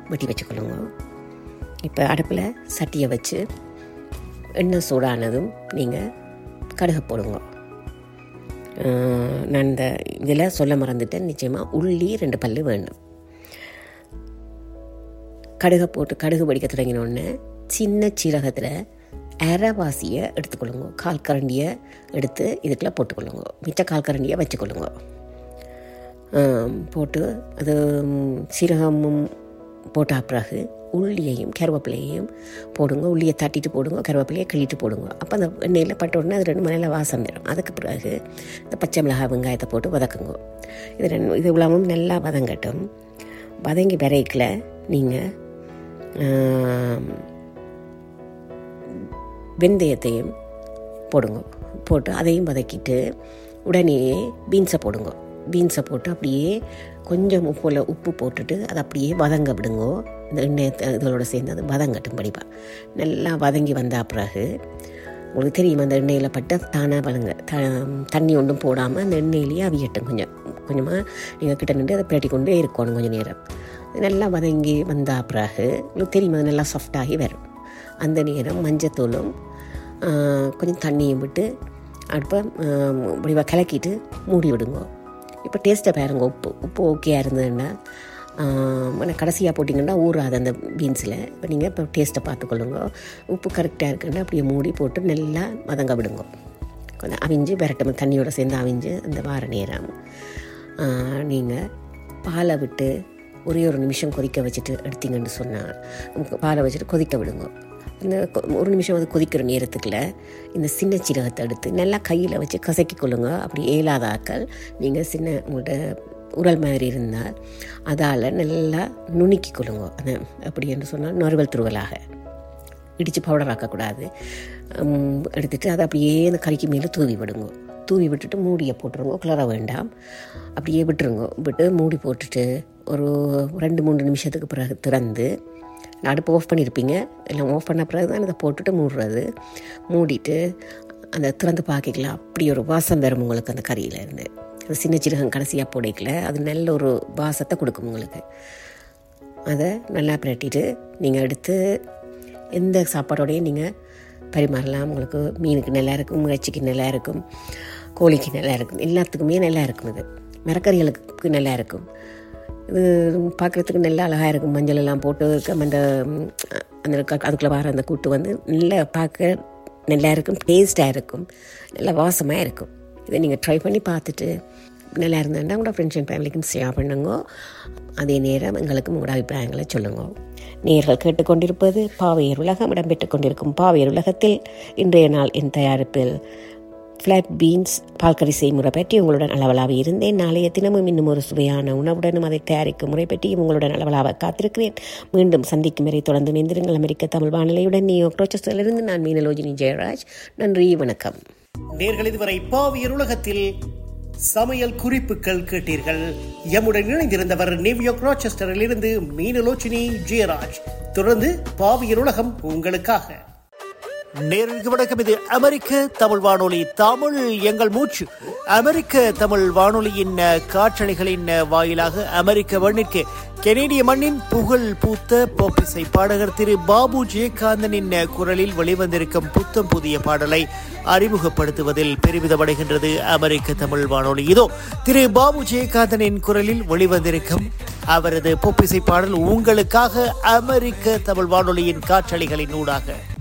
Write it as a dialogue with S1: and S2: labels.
S1: வெட்டி வச்சுக்கொள்ளுங்க இப்போ அடுப்பில் சட்டியை வச்சு எண்ணெய் சூடானதும் நீங்கள் கடுகு போடுங்க அஹ், நான் இந்த இதில் சொல்ல மறந்துட்டேன் நிச்சயமாக உள்ளி ரெண்டு பல்லு வேண்டும் கடுகை போட்டு கடுகு வெடிக்க தொடங்கின உடனே சின்ன சீரகத்தில் அரைவாசியை எடுத்துக்கொள்ளுங்க கால் கரண்டியை எடுத்து இதுக்குள்ளே போட்டுக்கொள்ளுங்க மிச்ச கால் கரண்டியை வச்சுக்கொள்ளுங்க ஆம், போட்டு அது ம், சீரகமும் போட்ட பிறகு உள்ளியையும் கருவேப்பிலையையும் போடுங்க உள்ளியை தட்டிட்டு போடுங்க கருவேப்பிலையை கிள்ளிட்டு போடுங்க அப்போ அந்த எண்ணெயில் பட்ட உடனே அது ரெண்டு மணியில் வாசம் வரும் அதுக்கு பிறகு இந்த பச்சை மிளகாய் வெங்காயத்தை போட்டு வதக்குங்க இது ரெண்டு இது இவ்வளவும் நல்லா வதங்கட்டும் வதங்கி விரைக்கில் நீங்கள் வெந்தயத்தையும் போடுங்க போட்டு அதையும் வதக்கிட்டு உடனேயே பீன்ஸை போடுங்க பீன்ஸை போட்டு அப்படியே கொஞ்சம் உப்புல உப்பு போட்டுட்டு அதை அப்படியே வதங்க விடுங்க இந்த எண்ணெய் த- இதோட சேர்ந்து அது வதங்கட்டும் படிப்பா நல்லா வதங்கி வந்த பிறகு உங்களுக்கு தெரியும் அந்த எண்ணெயில் பட்டு தானாக வதங்க த தண்ணி ஒன்றும் போடாமல் அந்த எண்ணெயிலேயே அவியட்டும் கொஞ்சம் கொஞ்சமாக நீங்கள் கிட்ட நின்று அதை பிரட்டி கொண்டே இருக்கணும் கொஞ்சம் நேரம் அது நல்லா வதங்கி வந்த பிறகு உங்களுக்கு தெரியும் அது நல்லா சாஃப்டாகி வரும் அந்த நேரம் மஞ்சத்தூளும் ஆ, கொஞ்சம் தண்ணியும் விட்டு அடுப்பை முடிவாக கலக்கிட்டு மூடி விடுங்க இப்போ டேஸ்ட்டை பாருங்க உப்பு உப்பு ஓகேயா இருந்ததுன்னா ஆனால் கடைசியாக போட்டிங்கன்னா ஊறாது அந்த பீன்ஸில் இப்போ நீங்கள் இப்போ டேஸ்ட்டை பார்த்துக்கொள்ளுங்க உப்பு கரெக்டாக இருக்குன்னா அப்படியே மூடி போட்டு நல்லா வதங்க விடுங்க கொஞ்சம் அவிஞ்சு விரட்டும் தண்ணியோட சேர்ந்து அவிஞ்சு அந்த வார நேரம் நீங்கள் பாலை விட்டு ஒரே ஒரு நிமிஷம் கொதிக்க வச்சுட்டு எடுத்தீங்கன்னு சொன்னால் பாலை வச்சுட்டு கொதிக்க விடுங்க இந்த கொ- ஒரு நிமிஷம் அது கொதிக்கிற நேரத்துக்குள்ள இந்த சின்ன சீரகத்தை எடுத்து நல்லா கையில் வச்சு கசக்கி கொள்ளுங்க அப்படி ஏலாத ஆக்கள் நீங்கள் சின்ன உங்கள்கிட்ட உரல் மாதிரி இருந்தால் அதால் நல்லா நுணுக்கி கொள்ளுங்க அந்த அப்படி என்று சொன்னால் நொறுவல் துருவலாக இடித்து பவுடர் ஆக்கக்கூடாது உம், எடுத்துட்டு அதை அப்படியே அந்த கறிக்கு மேலே தூவி விடுங்க தூவி விட்டுட்டு மூடியை போட்டுருங்க கிளற வேண்டாம் அப்படியே விட்டுருங்க விட்டு மூடி போட்டுட்டு ஒரு ரெண்டு மூணு நிமிஷத்துக்கு பிறகு திறந்து அடுப்பு ஆஃப் பண்ணியிருப்பீங்க எல்லாம் ஆஃப் பண்ண பிறகு தான் இதை போட்டுட்டு மூடுறது மூடிட்டு அந்த திறந்து பார்க்கலாம் அப்படி ஒரு வாசம் வரும் உங்களுக்கு அந்த கறியில இருந்து அந்த சின்ன சீரகம் கடைசியாக போடைக்கல அது நல்ல ஒரு வாசத்தை கொடுக்கும் உங்களுக்கு அதை நல்லா பிரட்டிட்டு நீங்கள் எடுத்து எந்த சாப்பாடோடையும் நீங்கள் பரிமாறலாம் உங்களுக்கு மீனுக்கு நல்லா இருக்கும் இறைச்சிக்கு நல்லா இருக்கும் கோழிக்கு நல்லா இருக்கும் எல்லாத்துக்குமே நல்லா இருக்கும் இது மரக்கறிகளுக்கு நல்லா இருக்கும் இது பார்க்குறதுக்கு நல்லா அழகாக இருக்கும் மஞ்சள் எல்லாம் போட்டு கம் அந்த ம், அந்த க- அதுக்குள்ளே வர அந்த கூட்டு வந்து நல்லா பார்க்க நல்லா இருக்கும் டேஸ்ட்டாக இருக்கும் நல்லா வாசமாக இருக்கும் இதை நீங்கள் ட்ரை பண்ணி பார்த்துட்டு நல்லா இருந்ததுன்னா உங்களோட ஃப்ரெண்ட்ஸ் அண்ட் ஃபேமிலிக்கும் ஷேர் பண்ணுங்க அதே நேரம் எங்களுக்கும் உங்களோட அபிப்பிராயங்களை சொல்லுங்க நேர்கள் கேட்டுக்கொண்டிருப்பது பாவையர் உலகம் இடம்பெற்றுக் கொண்டிருக்கும் பாவையர் உலகத்தில் இன்றைய நாள் என் தயாரிப்பில் ஃப்ளாட் பீன்ஸ் பால்கறி செய்முறை பற்றி உங்களுடன் அளவலாக இருந்தேன் நாளைய தினமும் இன்னும் ஒரு சுவையான உணவுடனும் அதை தயாரிக்கும் முறை பற்றியும் உங்களுடன் அளவலாக காத்திருக்கிறேன் மீண்டும் சந்திக்கும் வரை தொடர்ந்து இணைந்திருங்கள் அமெரிக்க தமிழ் வானிலையுடன் நியூ இருந்து நான் மீனலோஜினி ஜெயராஜ் நன்றி வணக்கம்
S2: நேர்கள் இதுவரை பாவியர் உலகத்தில் சமையல் குறிப்புகள் கேட்டீர்கள் எம்முடன் இணைந்திருந்தவர் நியூயார்க் ராச்செஸ்டரில் இருந்து மீனலோச்சினி ஜெயராஜ் தொடர்ந்து பாவியர் உலகம் உங்களுக்காக நேர்களுக்கு வணக்கம் இது அமெரிக்க தமிழ் வானொலி தமிழ் எங்கள் மூச்சு அமெரிக்க தமிழ் வானொலியின் அஹ், காற்றலைகளின் அஹ், வாயிலாக அமெரிக்க மண்ணிற்கு கெனேடிய மண்ணின் புகழ் பூத்த போப்பிசை பாடகர் திரு பாபு ஜெயகாந்தனின் அஹ், குரலில் வெளிவந்திருக்கும் புத்தம் புதிய பாடலை அறிமுகப்படுத்துவதில் பெருமிதமடைகின்றது அமெரிக்க தமிழ் வானொலி இதோ திரு பாபு ஜெயகாந்தனின் குரலில் வெளிவந்திருக்கும் அவரது பொப்பிசை பாடல் உங்களுக்காக அமெரிக்க தமிழ் வானொலியின் காற்றலைகளின் ஊடாக